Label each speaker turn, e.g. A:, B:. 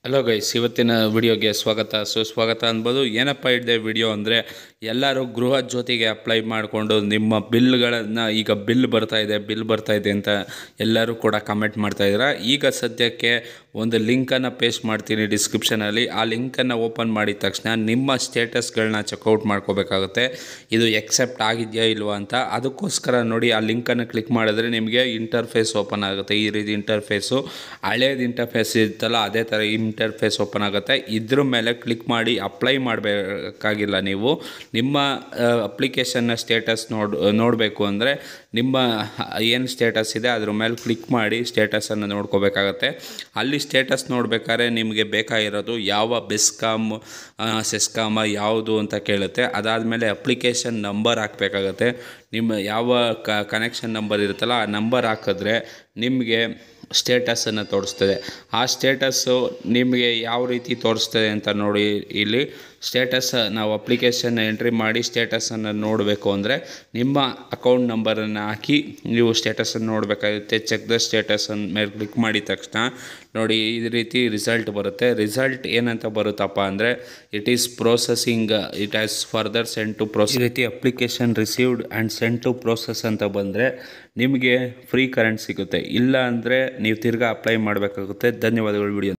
A: hello guys ಇವತ್ತಿನ ವಿಡಿಯೋಗೆ ಸ್ವಾಗತ ಸುಸ್ವಾಗತ ಅನ್ಬೋದು ಏನಪ್ಪ ಇದೆ ವಿಡಿಯೋ ಅಂದರೆ ಎಲ್ಲರೂ ಗೃಹ ಜ್ಯೋತಿಗೆ ಅಪ್ಲೈ ಮಾಡಿಕೊಂಡು ನಿಮ್ಮ ಬಿಲ್ಗಳನ್ನು ಈಗ ಬಿಲ್ ಬರ್ತಾ ಇದೆ ಬಿಲ್ ಬರ್ತಾ ಇದೆ ಅಂತ ಎಲ್ಲರೂ ಕೂಡ ಕಮೆಂಟ್ ಮಾಡ್ತಾ ಇದ್ದೀರಾ ಈಗ ಸದ್ಯಕ್ಕೆ ಒಂದು ಲಿಂಕನ್ನು ಪೇಸ್ಟ್ ಮಾಡ್ತೀನಿ ಡಿಸ್ಕ್ರಿಪ್ಷನಲ್ಲಿ ಆ ಲಿಂಕನ್ನು ಓಪನ್ ಮಾಡಿದ ತಕ್ಷಣ ನಿಮ್ಮ ಸ್ಟೇಟಸ್ಗಳನ್ನ ಚೆಕ್ಔಟ್ ಮಾಡ್ಕೋಬೇಕಾಗುತ್ತೆ ಇದು ಎಕ್ಸೆಪ್ಟ್ ಆಗಿದೆಯಾ ಇಲ್ವಾ ಅಂತ ಅದಕ್ಕೋಸ್ಕರ ನೋಡಿ ಆ ಲಿಂಕನ್ನು ಕ್ಲಿಕ್ ಮಾಡಿದ್ರೆ ನಿಮಗೆ ಇಂಟರ್ಫೇಸ್ ಓಪನ್ ಆಗುತ್ತೆ ಈ ರೀತಿ ಇಂಟರ್ಫೇಸು ಹಳೇದು ಇಂಟರ್ಫೇಸ್ ಇರುತ್ತಲ್ಲ ಅದೇ ಥರ ಇಂಟರ್ಫೇಸ್ ಓಪನ್ ಆಗುತ್ತೆ ಇದ್ರ ಮೇಲೆ ಕ್ಲಿಕ್ ಮಾಡಿ ಅಪ್ಲೈ ಮಾಡಬೇಕಾಗಿಲ್ಲ ನೀವು ನಿಮ್ಮ ಅಪ್ಲಿಕೇಶನ್ನ ಸ್ಟೇಟಸ್ ನೋಡ್ ನೋಡಬೇಕು ಅಂದರೆ ನಿಮ್ಮ ಏನು ಸ್ಟೇಟಸ್ ಇದೆ ಅದ್ರ ಮೇಲೆ ಕ್ಲಿಕ್ ಮಾಡಿ ಸ್ಟೇಟಸನ್ನು ನೋಡ್ಕೋಬೇಕಾಗತ್ತೆ ಅಲ್ಲಿ ಸ್ಟೇಟಸ್ ನೋಡಬೇಕಾದ್ರೆ ನಿಮಗೆ ಬೇಕಾಗಿರೋದು ಯಾವ ಬೆಸ್ಕಾಮ್ ಸೆಸ್ಕಾಮ ಯಾವುದು ಅಂತ ಕೇಳುತ್ತೆ ಅದಾದಮೇಲೆ ಅಪ್ಲಿಕೇಶನ್ ನಂಬರ್ ಹಾಕಬೇಕಾಗತ್ತೆ ನಿಮ್ಮ ಯಾವ ಕ ಕನೆಕ್ಷನ್ ನಂಬರ್ ಇರುತ್ತಲ್ಲ ಆ ನಂಬರ್ ಹಾಕಿದ್ರೆ ನಿಮಗೆ ಸ್ಟೇಟಸನ್ನು ತೋರಿಸ್ತದೆ ಆ ಸ್ಟೇಟಸ್ಸು ನಿಮಗೆ ಯಾವ ರೀತಿ ತೋರಿಸ್ತದೆ ಅಂತ ನೋಡಿ ಇಲ್ಲಿ ಸ್ಟೇಟಸ್ ನಾವು ಅಪ್ಲಿಕೇಶನ್ ಎಂಟ್ರಿ ಮಾಡಿ ಸ್ಟೇಟಸನ್ನು ನೋಡಬೇಕು ಅಂದರೆ ನಿಮ್ಮ ಅಕೌಂಟ್ ನಂಬರನ್ನು ಹಾಕಿ ನೀವು ಸ್ಟೇಟಸನ್ನು ನೋಡಬೇಕಾಗುತ್ತೆ ಚೆಕ್ ದ ಸ್ಟೇಟಸ್ ಮೇಲೆ ಕ್ಲಿಕ್ ಮಾಡಿದ ತಕ್ಷಣ ನೋಡಿ ಈ ರೀತಿ ರಿಸಲ್ಟ್ ಬರುತ್ತೆ ರಿಸಲ್ಟ್ ಏನಂತ ಬರುತ್ತಪ್ಪ ಅಂದರೆ it is processing it has further send to process ಈ ರೀತಿ application received and send to process ಅಂತ ಬಂದರೆ ನಿಮಗೆ ಫ್ರೀ ಕರೆಂಟ್ ಸಿಗುತ್ತೆ ಇಲ್ಲ ಅಂದರೆ ನೀವು ತಿರ್ಗಾ ಅಪ್ಲೈ ಮಾಡಬೇಕಾಗುತ್ತೆ ಧನ್ಯವಾದಗಳು ವಿಡಿಯೋ